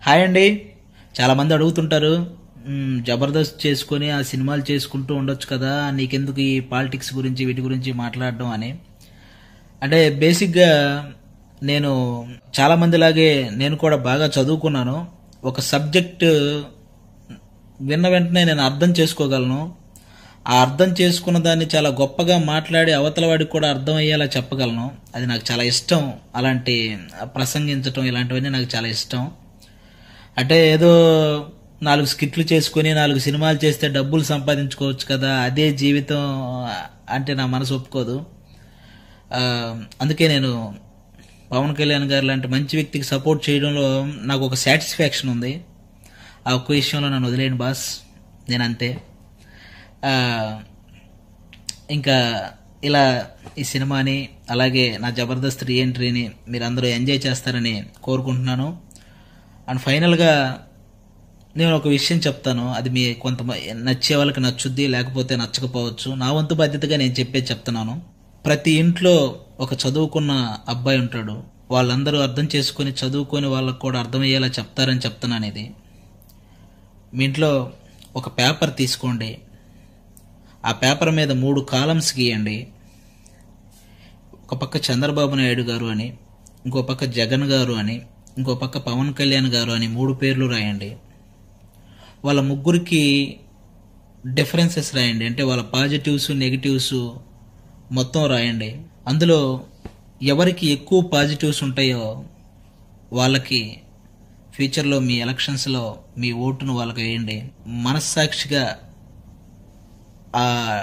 hi అండి చాలామంది అడుగుతుంటారు "మ్మ్, జబర్దస్త్ చేసుకొని ఆ సినిమాలు చేసుకుంటూ ఉండొచ్చు కదా నీకెందుకు ఈ పాలిటిక్స్ గురించి వీటి గురించి మాట్లాడడం అని అంటే బేసిక్గా నేను చాలామందిలాగే నేను కూడా బాగా చదువుకున్నాను ఒక సబ్జెక్ట్ విన్న వెంటనే నేను అర్థం చేసుకోగలను ఆ అర్థం చేసుకున్న దాన్ని చాలా గొప్పగా మాట్లాడి అవతల వాడికి కూడా అర్థం అయ్యేలా చెప్పగలను అది నాకు చాలా ఇష్టం అలాంటి ప్రసంగించటం ఇలాంటివన్నీ నాకు చాలా ఇష్టం అంటే ఏదో నాలుగు స్కిట్లు చేసుకొని నాలుగు సినిమాలు చేస్తే డబ్బులు సంపాదించుకోవచ్చు కదా అదే జీవితం అంటే నా మనసు ఒప్పుకోదు ఆ, అందుకే నేను పవన్ కళ్యాణ్ గారు లాంటి మంచి వ్యక్తికి సపోర్ట్ చేయడంలో నాకు ఒక సాటిస్ఫాక్షన్ ఉంది ఆ ఒక్క విషయంలో నన్ను వదిలేయండి బాస్ నేను అంతే ఆ, ఇంకా ఇలా ఈ సినిమాని అలాగే నా జబర్దస్త్ రీఎంట్రీని మీరు అందరూ ఎంజాయ్ చేస్తారని కోరుకుంటున్నాను అండ్ ఫైనల్గా నేను ఒక విషయం చెప్తాను అది మీ కొంత నచ్చే వాళ్ళకి నచ్చుద్ది లేకపోతే నచ్చకపోవచ్చు నా వంతు బాధ్యతగా నేను చెప్పేది చెప్తున్నాను ప్రతి ఇంట్లో ఒక చదువుకున్న అబ్బాయి ఉంటాడు వాళ్ళందరూ అర్థం చేసుకొని చదువుకొని వాళ్ళకు కూడా అర్థమయ్యేలా చెప్తారని చెప్తున్నాను ఇది మీ ఇంట్లో ఒక పేపర్ తీసుకోండి ఆ పేపర్ మీద మూడు కాలమ్స్ గీయండి ఒక పక్క చంద్రబాబు నాయుడు గారు అని ఇంకో పక్క జగన్ గారు అని ఇంకో పక్క పవన్ కళ్యాణ్ గారు అని మూడు పేర్లు రాయండి వాళ్ళ ముగ్గురికి డిఫరెన్సెస్ రాయండి అంటే వాళ్ళ పాజిటివ్స్ నెగిటివ్స్ మొత్తం రాయండి అందులో ఎవరికి ఎక్కువ పాజిటివ్స్ ఉంటాయో వాళ్ళకి ఫ్యూచర్లో మీ ఎలక్షన్స్లో మీ ఓటును వాళ్ళకి వేయండి మనస్సాక్షిగా ఆ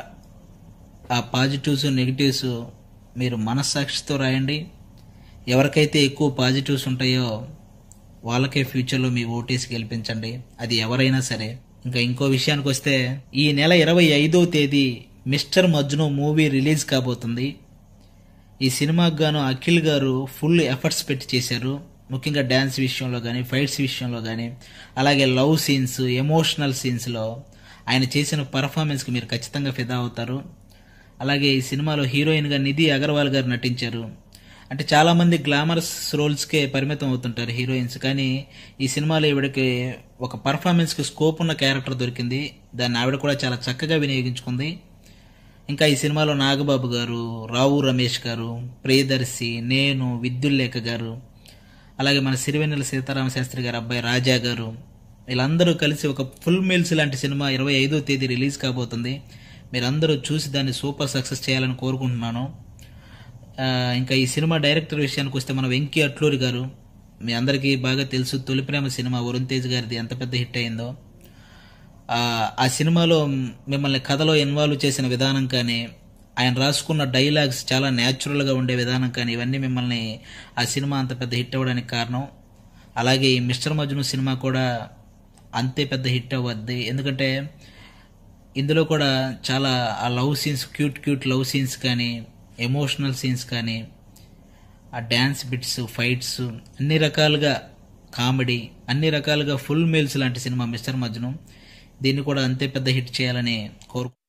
ఆ పాజిటివ్స్ నెగిటివ్స్ మీరు మనస్సాక్షితో రాయండి ఎవరికైతే ఎక్కువ పాజిటివ్స్ ఉంటాయో వాళ్ళకే ఫ్యూచర్లో మీ ఓటేసి గెలిపించండి అది ఎవరైనా సరే ఇంకా ఇంకో విషయానికి వస్తే ఈ నెల ఇరవై ఐదో తేదీ మిస్టర్ మజ్ను మూవీ రిలీజ్ కాబోతుంది ఈ సినిమాకు గాను అఖిల్ గారు ఫుల్ ఎఫర్ట్స్ పెట్టి చేశారు ముఖ్యంగా డ్యాన్స్ విషయంలో కానీ ఫైట్స్ విషయంలో కానీ అలాగే లవ్ సీన్స్ ఎమోషనల్ సీన్స్లో ఆయన చేసిన పర్ఫార్మెన్స్కి మీరు ఖచ్చితంగా ఫిదా అవుతారు అలాగే ఈ సినిమాలో హీరోయిన్గా నిధి అగర్వాల్ గారు నటించారు అంటే చాలామంది గ్లామరస్ రోల్స్కే పరిమితం అవుతుంటారు హీరోయిన్స్ కానీ ఈ సినిమాలో ఈవిడకి ఒక పర్ఫార్మెన్స్కి స్కోప్ ఉన్న క్యారెక్టర్ దొరికింది దాన్ని ఆవిడ కూడా చాలా చక్కగా వినియోగించుకుంది ఇంకా ఈ సినిమాలో నాగబాబు గారు రావు రమేష్ గారు ప్రియదర్శి నేను విద్యుల్లేఖ గారు అలాగే మన సిరివెన్నెల సీతారామ శాస్త్రి గారు అబ్బాయి రాజా గారు వీళ్ళందరూ కలిసి ఒక ఫుల్ మీల్స్ లాంటి సినిమా ఇరవై ఐదో తేదీ రిలీజ్ కాబోతుంది మీరందరూ చూసి దాన్ని సూపర్ సక్సెస్ చేయాలని కోరుకుంటున్నాను ఆ, ఇంకా ఈ సినిమా డైరెక్టర్ విషయానికి వస్తే మన వెంకీ అట్లూరి గారు మీ అందరికీ బాగా తెలుసు తొలి ప్రేమ సినిమా వరుణ్ తేజ్ గారిది ఎంత పెద్ద హిట్ అయిందో ఆ, ఆ సినిమాలో మిమ్మల్ని కథలో ఇన్వాల్వ్ చేసిన విధానం కానీ ఆయన రాసుకున్న డైలాగ్స్ చాలా న్యాచురల్గా ఉండే విధానం కానీ ఇవన్నీ మిమ్మల్ని ఆ సినిమా అంత పెద్ద హిట్ అవ్వడానికి కారణం అలాగే ఈ మిస్టర్ మజ్ను సినిమా కూడా అంతే పెద్ద హిట్ అవ్వద్ది ఎందుకంటే ఇందులో కూడా చాలా ఆ love scenes cute cute love scenes కానీ ఎమోషనల్ సీన్స్ కానీ ఆ డ్యాన్స్ బిట్స్ ఫైట్స్ అన్ని రకాలుగా కామెడీ అన్ని రకాలుగా ఫుల్ మీల్స్ లాంటి సినిమా మిస్టర్ మజ్ను దీన్ని కూడా అంతే పెద్ద హిట్ చేయాలని కోరు